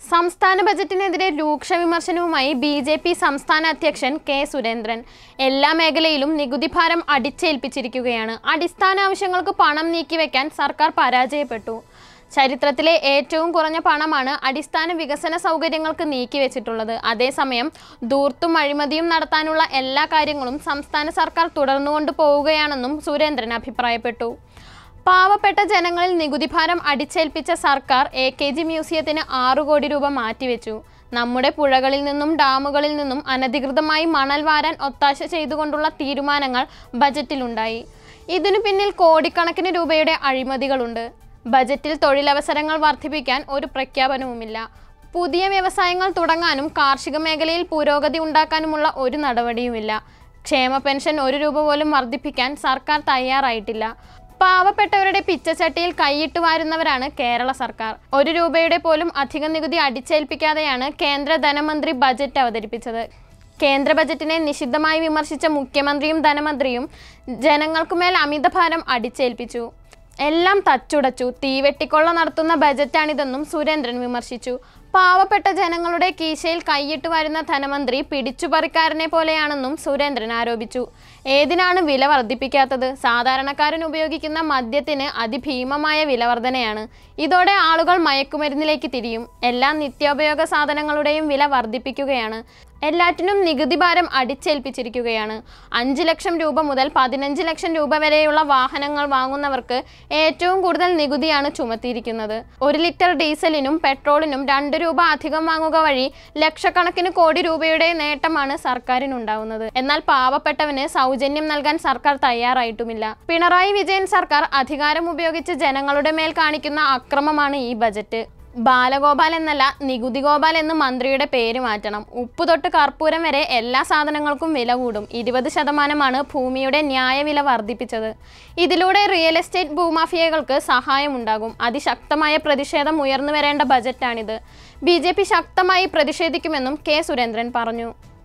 സംസ്ഥാന ബജറ്റിനെതിരെ രൂക്ഷ വിമർശനവുമായി ബി ജെ പി സംസ്ഥാന അധ്യക്ഷൻ കെ സുരേന്ദ്രൻ എല്ലാ മേഖലയിലും നികുതി ഭാരം അടിച്ചേൽപ്പിച്ചിരിക്കുകയാണ് അടിസ്ഥാന ആവശ്യങ്ങൾക്ക് പണം നീക്കിവെക്കാൻ സർക്കാർ പരാജയപ്പെട്ടു ചരിത്രത്തിലെ ഏറ്റവും കുറഞ്ഞ പണമാണ് അടിസ്ഥാന വികസന സൗകര്യങ്ങൾക്ക് നീക്കിവെച്ചിട്ടുള്ളത് അതേസമയം ധൂർത്തും അഴിമതിയും നടത്താനുള്ള എല്ലാ കാര്യങ്ങളും സംസ്ഥാന സർക്കാർ തുടർന്നുകൊണ്ടു പോവുകയാണെന്നും സുരേന്ദ്രൻ അഭിപ്രായപ്പെട്ടു പാവപ്പെട്ട ജനങ്ങളിൽ നികുതിഭാരം അടിച്ചേൽപ്പിച്ച സർക്കാർ എ കെ ജി മ്യൂസിയത്തിന് ആറു കോടി രൂപ മാറ്റിവെച്ചു നമ്മുടെ പുഴകളിൽ നിന്നും ഡാമുകളിൽ നിന്നും അനധികൃതമായി മണൽ വാരാൻ ഒത്താശ ചെയ്തുകൊണ്ടുള്ള തീരുമാനങ്ങൾ ബജറ്റിലുണ്ടായി ഇതിനു പിന്നിൽ കോടിക്കണക്കിന് രൂപയുടെ അഴിമതികളുണ്ട് ബജറ്റിൽ തൊഴിലവസരങ്ങൾ വർദ്ധിപ്പിക്കാൻ ഒരു പ്രഖ്യാപനവുമില്ല പുതിയ വ്യവസായങ്ങൾ തുടങ്ങാനും കാർഷിക മേഖലയിൽ പുരോഗതി ഉണ്ടാക്കാനുമുള്ള ഒരു നടപടിയുമില്ല ക്ഷേമ പെൻഷൻ ഒരു രൂപ പോലും വർദ്ധിപ്പിക്കാൻ സർക്കാർ തയ്യാറായിട്ടില്ല പാവപ്പെട്ടവരുടെ പിച്ചച്ചട്ടിയിൽ കൈയിട്ട് വാരുന്നവരാണ് കേരള സർക്കാർ ഒരു രൂപയുടെ പോലും അധിക നികുതി അടിച്ചേൽപ്പിക്കാതെയാണ് കേന്ദ്ര ധനമന്ത്രി ബജറ്റ് അവതരിപ്പിച്ചത് കേന്ദ്ര ബജറ്റിനെ നിശിതമായി വിമർശിച്ച മുഖ്യമന്ത്രിയും ധനമന്ത്രിയും ജനങ്ങൾക്കുമേൽ അമിതഭാരം അടിച്ചേൽപ്പിച്ചു എല്ലാം തച്ചുടച്ചു തീവെട്ടിക്കൊള്ള നടത്തുന്ന ബജറ്റാണിതെന്നും സുരേന്ദ്രൻ വിമർശിച്ചു പാവപ്പെട്ട ജനങ്ങളുടെ കീശയിൽ കൈയിട്ട് വരുന്ന ധനമന്ത്രി പിടിച്ചുപറിക്കാരനെ പോലെയാണെന്നും സുരേന്ദ്രൻ ആരോപിച്ചു ഏതിനാണ് വില വർദ്ധിപ്പിക്കാത്തത് സാധാരണക്കാരൻ ഉപയോഗിക്കുന്ന മദ്യത്തിന് അതിഭീമമായ വില വർധനയാണ് ഇതോടെ ആളുകൾ മയക്കുമരുന്നിലേക്ക് തിരിയും എല്ലാ നിത്യോപയോഗ സാധനങ്ങളുടെയും വില വർദ്ധിപ്പിക്കുകയാണ് എല്ലാറ്റിനും നികുതി ഭാരം അടിച്ചേൽപ്പിച്ചിരിക്കുകയാണ് അഞ്ച് ലക്ഷം രൂപ മുതൽ പതിനഞ്ച് ലക്ഷം രൂപ വരെയുള്ള വാഹനങ്ങൾ വാങ്ങുന്നവർക്ക് ഏറ്റവും കൂടുതൽ നികുതിയാണ് ചുമത്തിയിരിക്കുന്നത് ഒരു ലിറ്റർ ഡീസലിനും പെട്രോളിനും രണ്ട് രൂപ അധികം വാങ്ങുക വഴി ലക്ഷക്കണക്കിന് കോടി രൂപയുടെ നേട്ടമാണ് സർക്കാരിനുണ്ടാവുന്നത് എന്നാൽ പാവപ്പെട്ടവന് സൗജന്യം നൽകാൻ സർക്കാർ തയ്യാറായിട്ടുമില്ല പിണറായി വിജയൻ സർക്കാർ അധികാരം ഉപയോഗിച്ച് ജനങ്ങളുടെ മേൽ കാണിക്കുന്ന അക്രമമാണ് ഈ ബജറ്റ് ബാലഗോപാൽ എന്നല്ല നികുതി ഗോപാൽ എന്ന് മന്ത്രിയുടെ പേര് മാറ്റണം ഉപ്പ് തൊട്ട് കർപ്പൂരം വരെ എല്ലാ സാധനങ്ങൾക്കും വില കൂടും ഇരുപത് ശതമാനമാണ് ഭൂമിയുടെ ന്യായവില വർദ്ധിപ്പിച്ചത് ഇതിലൂടെ റിയൽ എസ്റ്റേറ്റ് ഭൂമാഫിയകൾക്ക് സഹായമുണ്ടാകും അതിശക്തമായ പ്രതിഷേധം ഉയർന്നു വരേണ്ട ബജറ്റാണിത് ബി ശക്തമായി പ്രതിഷേധിക്കുമെന്നും കെ സുരേന്ദ്രൻ പറഞ്ഞു